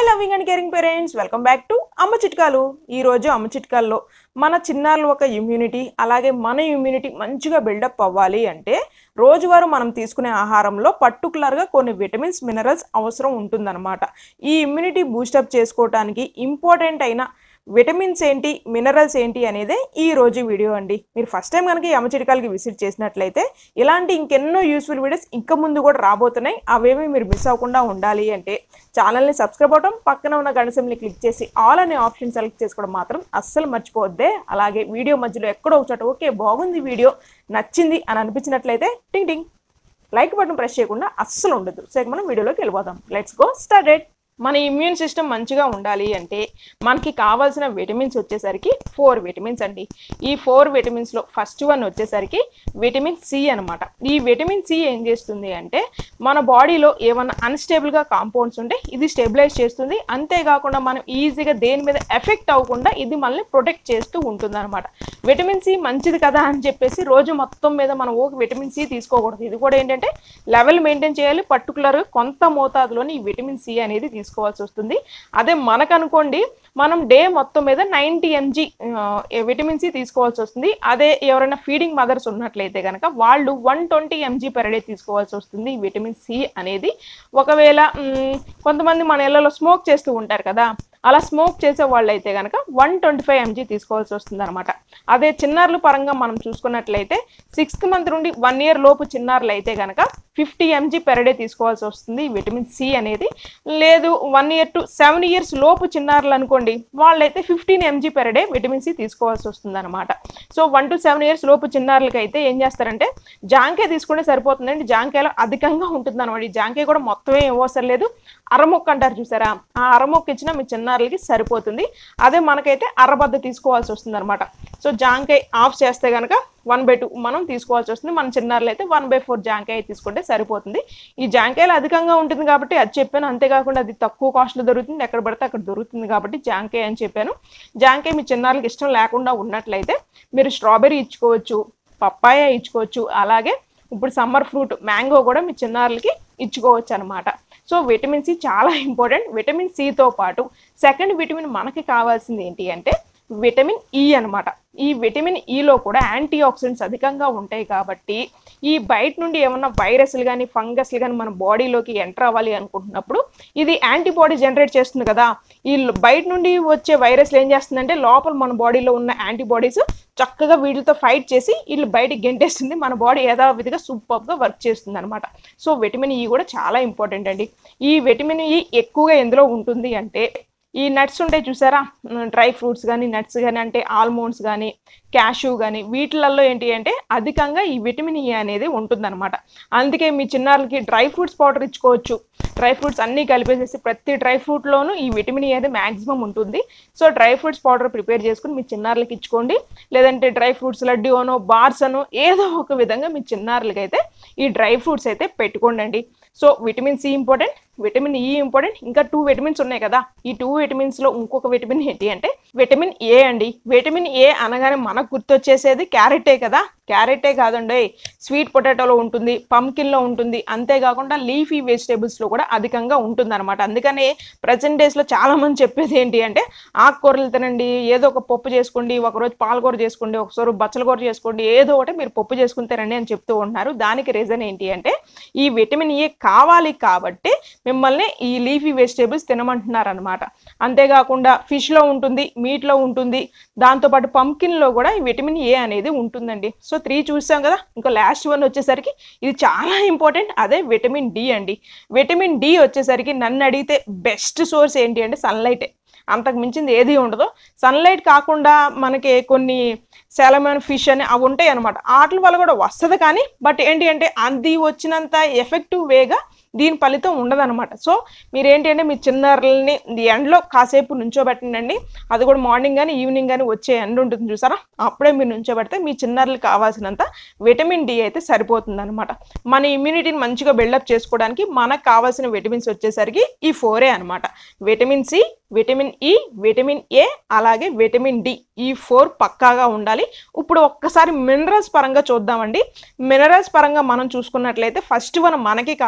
loving and caring parents welcome back to Amma Chitkalu ఈ రోజు అమ్మ చిట్కాల్లో మన చిన్నారుల ఒక ఇమ్యూనిటీ అలాగే మన ఇమ్యూనిటీ మంచిగా బిల్డప్ అవ్వాలి అంటే రోజువారు మనం తీసుకునే ఆహారంలో పర్టికులర్గా కొన్ని విటమిన్స్ మినరల్స్ అవసరం ఉంటుందన్నమాట ఈ ఇమ్యూనిటీ బూస్టప్ చేసుకోవడానికి ఇంపార్టెంట్ అయిన విటమిన్స్ ఏంటి మినరల్స్ ఏంటి అనేదే ఈ రోజు వీడియో అండి మీరు ఫస్ట్ టైం కనుక ఈ అమ్మ చిట్కాలకి విజిట్ చేసినట్లయితే ఇలాంటి ఇంకెన్నో యూస్ఫుల్ వీడియోస్ ఇంకా ముందు కూడా రాబోతున్నాయి అవేమి మీరు మిస్ అవ్వకుండా ఉండాలి అంటే ఛానల్ని సబ్స్క్రైబ్ అవడం పక్కన ఉన్న గణసంని క్లిక్ చేసి ఆల్ అనే ఆప్షన్ సెలెక్ట్ చేసుకోవడం మాత్రం అస్సలు మర్చిపోవద్దే అలాగే వీడియో మధ్యలో ఎక్కడో ఒక చోట ఓకే బాగుంది వీడియో నచ్చింది అని అనిపించినట్లయితే టింగ్ టింగ్ లైక్ బటన్ ప్రెస్ చేయకుండా అస్సలు ఉండదు సో ఇక మనం వీడియోలోకి వెళ్ళిపోదాం లెట్స్ గో స్టార్టెడ్ మన ఇమ్యూన్ సిస్టమ్ మంచిగా ఉండాలి అంటే మనకి కావాల్సిన విటమిన్స్ వచ్చేసరికి ఫోర్ విటమిన్స్ అండి ఈ ఫోర్ విటమిన్స్లో ఫస్ట్ వన్ వచ్చేసరికి విటమిన్ సి అనమాట ఈ విటమిన్ సి ఏం చేస్తుంది అంటే మన బాడీలో ఏమన్నా అన్స్టేబుల్గా కాంపౌండ్స్ ఉంటే ఇది స్టెబిలైజ్ చేస్తుంది అంతేకాకుండా మనం ఈజీగా దేని మీద ఎఫెక్ట్ అవ్వకుండా ఇది మనల్ని ప్రొటెక్ట్ చేస్తూ ఉంటుంది అనమాట విటమిన్ సి మంచిది కదా అని చెప్పేసి రోజు మొత్తం మీద మనం ఓ విటమిన్ సి తీసుకోకూడదు ఇది కూడా ఏంటంటే లెవెల్ మెయింటైన్ చేయాలి పర్టికులర్గా కొంత మోతాదులోని ఈ విటమిన్ సి అనేది తీసుకోవాల్సి వస్తుంది అదే మనకు అనుకోండి మనం డే మొత్తం మీద నైంటీ ఎంజీ విటమిన్ సి తీసుకోవాల్సి వస్తుంది అదే ఎవరైనా ఫీడింగ్ మదర్స్ ఉన్నట్లయితే కనుక వాళ్ళు one twenty mg per day తీసుకోవాల్సి వస్తుంది ఈ విటమిన్ సి అనేది ఒకవేళ మ్, కొంతమంది మన ఇళ్లలో స్మోక్ చేస్తూ ఉంటారు కదా అలా స్మోక్ చేసే వాళ్ళు అయితే కనుక వన్ ట్వంటీ ఫైవ్ ఎంజీ తీసుకోవాల్సి వస్తుంది అనమాట అదే చిన్నారుల పరంగా మనం చూసుకున్నట్లయితే సిక్స్త్ మంత్ నుండి వన్ ఇయర్ లోపు చిన్నారులు అయితే కనుక ఫిఫ్టీ ఎంజీ పెర్ డే తీసుకోవాల్సి వస్తుంది ఈ విటమిన్ సి అనేది లేదు one year to seven years లోపు చిన్నారులు అనుకోండి వాళ్ళైతే fifteen mg per day vitamin C తీసుకోవాల్సి వస్తుంది అనమాట so one to seven years లోపు చిన్నారులకి అయితే ఏం చేస్తారంటే జాంకాయ తీసుకుంటే సరిపోతుందండి జాంకాయలో అధికంగా ఉంటుంది అనమాట ఈ జాంకాయ కూడా మొత్తమే ఇవ్వవసరం లేదు అరమొక్క అంటారు చూసారా ఆ అరమొక్క ఇచ్చినా మీ చిన్నారులకి సరిపోతుంది అదే మనకైతే అరబద్ద తీసుకోవాల్సి వస్తుంది అనమాట సో జాంకాయ ఆఫ్ చేస్తే కనుక వన్ బై టూ మనం తీసుకోవాల్సి వస్తుంది మన చిన్నారులు అయితే వన్ బై ఫోర్ జాంకాయ తీసుకుంటే సరిపోతుంది ఈ జాంకాయలు అధికంగా ఉంటుంది కాబట్టి అది చెప్పాను అంతేకాకుండా అది తక్కువ కాస్ట్లో దొరుకుతుంది ఎక్కడ పడితే అక్కడ దొరుకుతుంది కాబట్టి జాంకాయ అని చెప్పాను జాంకాయ మీ చిన్నారులకి ఇష్టం లేకుండా ఉన్నట్లయితే మీరు స్ట్రాబెర్రీ ఇచ్చుకోవచ్చు పప్పాయ ఇచ్చుకోవచ్చు అలాగే ఇప్పుడు సమ్మర్ ఫ్రూట్ మ్యాంగో కూడా మీ చిన్నారులకి ఇచ్చుకోవచ్చు అనమాట సో విటమిన్ సి చాలా ఇంపార్టెంట్ విటమిన్ సితో పాటు సెకండ్ విటమిన్ మనకి కావాల్సింది ఏంటి అంటే విటమిన్ ఈ అన్నమాట ఈ విటమిన్ ఈలో కూడా యాంటీ ఆక్సిడెంట్స్ అధికంగా ఉంటాయి కాబట్టి ఈ బయట నుండి ఏమన్నా వైరస్లు కానీ ఫంగస్లు కానీ మన బాడీలోకి ఎంటర్ అవ్వాలి అనుకుంటున్నప్పుడు ఇది యాంటీబాడీ జనరేట్ చేస్తుంది కదా ఈ ల- బయట నుండి వచ్చే వైరస్లు ఏం చేస్తుందంటే లోపల మన బాడీలో ఉన్న యాంటీబాడీస్ చక్కగా వీటితో ఫైట్ చేసి వీళ్ళు బయటికి గెంటేస్తుంది మన బాడీ యథావిధిగా సూపర్గా వర్క్ చేస్తుంది అనమాట సో విటమిన్ ఈ కూడా చాలా ఇంపార్టెంట్ అండి ఈ విటమిన్ ఈ ఎక్కువగా ఎందులో ఉంటుంది అంటే ఈ నట్స్ ఉంటాయి చూసారా డ్రై ఫ్రూట్స్ కానీ నట్స్ కానీ అంటే ఆల్మండ్స్ కానీ క్యాషూ కానీ వీటిలలో ఏంటి అంటే అధికంగా ఈ విటమిన్ ఈ అనేది ఉంటుందన్నమాట అందుకే మీ చిన్నారులకి డ్రై ఫ్రూట్స్ పౌడర్ ఇచ్చుకోవచ్చు డ్రై ఫ్రూట్స్ అన్నీ కలిపేసేసి ప్రతి డ్రై ఫ్రూట్లోనూ ఈ విటమిన్ ఈ అనేది మ్యాక్సిమం ఉంటుంది so dry fruits powder prepare చేసుకుని మీ చిన్నారులకి ఇచ్చుకోండి లేదంటే డ్రై ఫ్రూట్స్ లడ్డు అనో బార్స్ అనో ఏదో ఒక విధంగా మీ చిన్నారులకి అయితే ఈ డ్రై ఫ్రూట్స్ అయితే పెట్టుకోండి so vitamin C important vitamin E important ఇంకా టూ విటమిన్స్ ఉన్నాయి కదా ఈ టూ విటమిన్స్లో ఇంకొక విటమిన్ ఏంటి అంటే విటమిన్ ఏ అండి విటమిన్ ఏ అనగానే మనకు గుర్తొచ్చేసేది క్యారెటే కదా క్యారెటే కాదండి స్వీట్ పొటాటోలో ఉంటుంది పంకిన్లో ఉంటుంది అంతేకాకుండా లీఫీ వెజిటేబుల్స్లో కూడా అధికంగా ఉంటుంది అనమాట అందుకనే ప్రజెంట్ డేస్లో చాలామంది చెప్పేది ఏంటి అంటే ఆకుకూరలు తినండి ఏదో ఒక పప్పు చేసుకోండి ఒకరోజు పాలకూర చేసుకోండి ఒకసారి బచ్చల కూర చేసుకోండి ఏదో ఒకటి మీరు పప్పు చేసుకుని తినండి అని చెప్తూ ఉంటున్నారు దానికి రీజన్ ఏంటి అంటే ఈ విటమిన్ ఏ కావాలి కాబట్టి మిమ్మల్ని ఈ లీఫీ వెజిటేబుల్స్ తినమంటున్నారు అనమాట అంతేకాకుండా ఫిష్లో ఉంటుంది మీట్లో ఉంటుంది దాంతోపాటు పంకిన్లో కూడా ఈ విటమిన్ ఏ అనేది ఉంటుందండి సో త్రీ చూసాం కదా ఇంకా లాస్ట్ వన్ వచ్చేసరికి ఇది చాలా ఇంపార్టెంట్ అదే విటమిన్ డి అండి విటమిన్ డి వచ్చేసరికి నన్ను అడిగితే బెస్ట్ సోర్స్ ఏంటి అంటే సన్లైటే అంతకు మించింది ఏది ఉండదు సన్లైట్ కాకుండా మనకి కొన్ని సెలమన్ ఫిష్ అని అవి ఉంటాయి అనమాట వాటి వల్ల కూడా వస్తుంది కానీ బట్ ఏంటి అంటే అది వచ్చినంత ఎఫెక్టివ్ వేగా దీని ఫలితం ఉండదన్నమాట సో మీరు ఏంటి అంటే మీ చిన్నారులని ఈ ఎండలో కాసేపు నుంచోబెట్టండి అది కూడా మార్నింగ్ కానీ ఈవినింగ్ కానీ వచ్చే ఎండ ఉంటుంది చూసారా అప్పుడే మీరు నుంచోబెడితే మీ చిన్నారులకు కావాల్సినంత విటమిన్ డి అయితే సరిపోతుంది అనమాట మన ఇమ్యూనిటీని మంచిగా బిల్డప్ చేసుకోవడానికి మనకు కావాల్సిన విటమిన్స్ వచ్చేసరికి ఈ ఫోరే అనమాట vitamin C vitamin E vitamin A అలాగే విటమిన్ డి ఈ ఫోర్ పక్కాగా ఉండాలి ఇప్పుడు ఒక్కసారి మినరల్స్ పరంగా చూద్దామండి మినరల్స్ పరంగా మనం చూసుకున్నట్లయితే ఫస్ట్ వన్ మనకి కావాల్సింది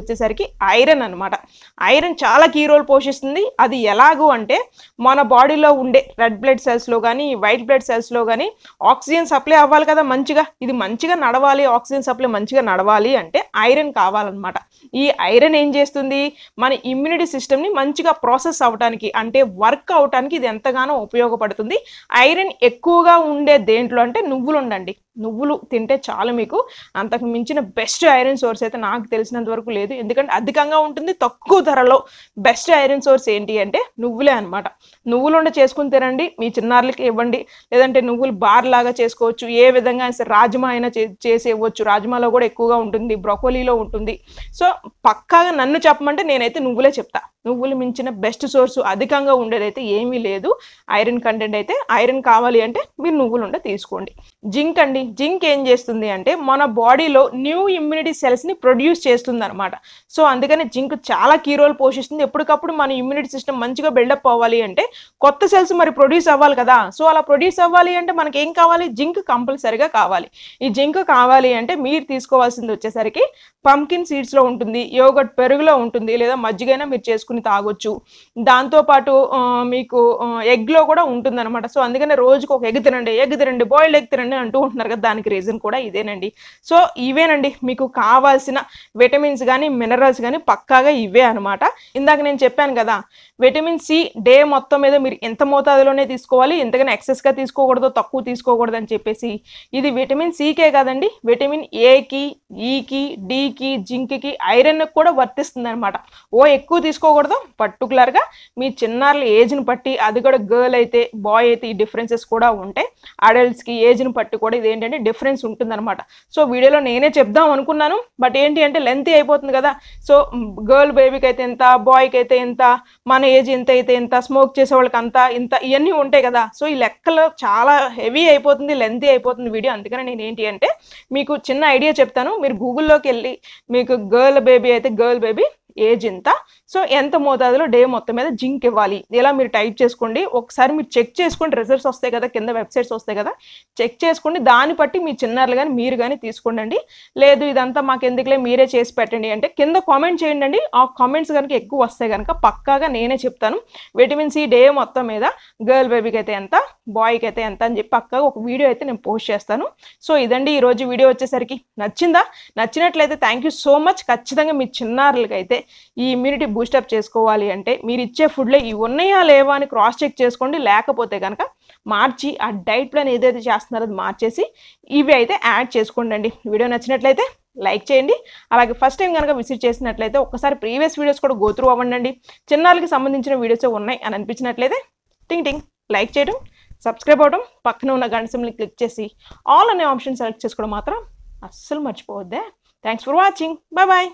వచ్చేసరికి ఐరన్ అన్నమాట ఐరన్ చాలా కీ రోల్ పోషిస్తుంది అది ఎలాగూ అంటే మన బాడీలో ఉండే రెడ్ బ్లడ్ సెల్స్లో కానీ వైట్ బ్లడ్ సెల్స్లో కానీ ఆక్సిజన్ సప్లై అవ్వాలి కదా మంచిగా ఇది మంచిగా నడవాలి ఆక్సిజన్ సప్లై మంచిగా నడవాలి అంటే ఐరన్ కావాలన్నమాట ఈ ఐరన్ ఏం చేస్తుంది మన ఇమ్యూనిటీ సిస్టమ్ని మంచిగా ప్రాసెస్ అవ్వడానికి అంటే వర్క్ అవటానికి ఇది ఎంతగానో ఉపయోగపడుతుంది ఐరన్ ఎక్కువగా ఉండే దేంట్లో అంటే నువ్వులు ఉండండి నువ్వులు తింటే చాలు మీకు అంతకు మించిన బెస్ట్ ఐరన్ సోర్స్ అయితే నాకు తెలిసినంత వరకు లేదు ఎందుకంటే అధికంగా ఉంటుంది తక్కువ ధరలో బెస్ట్ ఐరన్ సోర్స్ ఏంటి అంటే నువ్వులే అనమాట నువ్వులు ఉండ చేసుకుని తినండి మీ చిన్నారులకి ఇవ్వండి లేదంటే నువ్వులు బార్ లాగా చేసుకోవచ్చు ఏ విధంగా అయినా సరే రాజ్మా అయినా చే చేసి ఇవ్వచ్చు రాజ్మాలో కూడా ఎక్కువగా ఉంటుంది బ్రొకోలీలో ఉంటుంది సో పక్కాగా నన్ను చెప్పమంటే నేనైతే నువ్వులే చెప్తా నువ్వులు మించిన బెస్ట్ సోర్స్ అధికంగా ఉండేదైతే ఏమీ లేదు ఐరన్ కంటెంట్ అయితే ఐరన్ కావాలి అంటే మీరు నువ్వులు ఉండ తీసుకోండి జింక్ అండి జింక్ ఏం చేస్తుంది అంటే మన బాడీలో న్యూ ఇమ్యూనిటీ సెల్స్ని ప్రొడ్యూస్ చేస్తుంది అనమాట సో అందుకని జింక్ చాలా కీ రోల్ పోషిస్తుంది ఎప్పటికప్పుడు మన ఇమ్యూనిటీ సిస్టమ్ మంచిగా బిల్డప్ అవ్వాలి అంటే కొత్త సెల్స్ మరి ప్రొడ్యూస్ అవ్వాలి కదా సో అలా ప్రొడ్యూస్ అవ్వాలి అంటే మనకి ఏం కావాలి జింక్ కంపల్సరీగా కావాలి ఈ జింక్ కావాలి అంటే మీరు తీసుకోవాల్సింది వచ్చేసరికి పంకిన్ సీడ్స్లో ఉంటుంది యోగట్ పెరుగులో ఉంటుంది లేదా మజ్జిగైనా మీరు చేసుకుని తాగొచ్చు దాంతోపాటు ఆ, మీకు ఎగ్లో కూడా ఉంటుంది అనమాట సో అందుకనే రోజుకి ఒక ఎగ్ తినండి ఎగ్ తినండి బాయిల్డ్ ఎగ్ తినండి అంటూ ఉంటున్నారు కదా దానికి రీజన్ కూడా ఇదేనండి సో ఇవేనండి మీకు కావాల్సిన విటమిన్స్ కానీ మినరల్స్ కానీ పక్కాగా ఇవే అనమాట ఇందాక నేను చెప్పాను కదా విటమిన్ సి డే మొత్తం మీద మీరు ఎంత మోతాదులోనే తీసుకోవాలి ఎంతగానో ఎక్సెస్గా తీసుకోకూడదు తక్కువ తీసుకోకూడదు అని చెప్పేసి ఇది విటమిన్ సికే కాదండి విటమిన్ ఏకి ఈకి డికి జింక్కి ఐరన్ కూడా వర్తిస్తుంది అనమాట ఓ ఎక్కువ తీసుకోకూడదు పర్టికులర్గా మీ చిన్నారుల ఏజ్ని బట్టి అది కూడా గర్ల్ అయితే బాయ్ అయితే ఈ డిఫరెన్సెస్ కూడా ఉంటాయి అడల్ట్స్కి ఏజ్ని బట్టి కూడా ఇది ఏంటంటే డిఫరెన్స్ ఉంటుందన్నమాట సో వీడియోలో నేనే చెప్దాం అనుకున్నాను బట్ ఏంటి అంటే లెంత్ అయిపోతుంది కదా సో గర్ల్ బేబీకి అయితే ఎంత బాయ్కి అయితే ఎంత మన ఏజ్ ఎంత అయితే ఎంత స్మోక్ చేసే వాళ్ళకి అంత ఇంత ఇవన్నీ ఉంటాయి కదా సో ఈ లెక్కలు చాలా హెవీ అయిపోతుంది లెంతీ అయిపోతుంది వీడియో అందుకని నేను ఏంటి అంటే మీకు చిన్న ఐడియా చెప్తాను మీరు గూగుల్లోకి వెళ్ళి మీకు గర్ల్ బేబీ అయితే గర్ల్ బేబీ ఏజ్ ఎంత సో ఎంత మోతాదులో డే మొత్తం మీద జింక్ ఇవ్వాలి ఇలా మీరు టైప్ చేసుకోండి ఒకసారి మీరు చెక్ చేసుకోండి రిజల్ట్స్ వస్తాయి కదా కింద వెబ్సైట్స్ వస్తాయి కదా చెక్ చేసుకోండి దాన్ని బట్టి మీ చిన్నారులు కానీ మీరు కానీ తీసుకోండి లేదు ఇదంతా మాకు ఎందుకులే మీరే చేసి పెట్టండి అంటే కింద కామెంట్ చేయండి అండి ఆ కామెంట్స్ కనుక ఎక్కువ వస్తాయి కనుక పక్కాగా నేనే చెప్తాను విటమిన్ సి డే మొత్తం మీద గర్ల్ బేబీకి అయితే ఎంత బాయ్కి అయితే ఎంత అని చెప్పి పక్కాగా ఒక వీడియో అయితే నేను పోస్ట్ చేస్తాను సో ఇదండి ఈరోజు వీడియో వచ్చేసరికి నచ్చిందా నచ్చినట్లయితే థ్యాంక్ యూ సో మచ్ ఖచ్చితంగా మీ చిన్నారులకి అయితే ఈ ఇమ్యూనిటీ బూస్టప్ చేసుకోవాలి అంటే మీరు ఇచ్చే ఫుడ్లో ఇవి ఉన్నాయా లేవా అని క్రాస్ చెక్ చేసుకోండి లేకపోతే కనుక మార్చి ఆ డైట్ ప్లాన్ ఏదైతే చేస్తున్నారో అది మార్చేసి ఇవి అయితే యాడ్ చేసుకోండి అండి వీడియో నచ్చినట్లయితే లైక్ చేయండి అలాగే ఫస్ట్ టైం కనుక విజిట్ చేసినట్లయితే ఒకసారి ప్రీవియస్ వీడియోస్ కూడా గోత్రూ అవ్వండి చిన్నారులకి సంబంధించిన వీడియోస్ ఉన్నాయి అని అనిపించినట్లయితే టింగ్ టింగ్ లైక్ చేయడం సబ్స్క్రైబ్ అవ్వడం పక్కన ఉన్న గంట సింబల్ని క్లిక్ చేసి ఆల్ అనే ఆప్షన్ సెలెక్ట్ చేసుకోవడం మాత్రం అస్సలు మర్చిపోవద్దే thanks for watching bye bye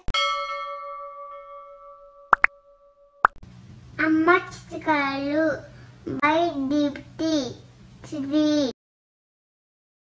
అమ్మ చిత్రకాయలు బై దీప్తి శ్రీ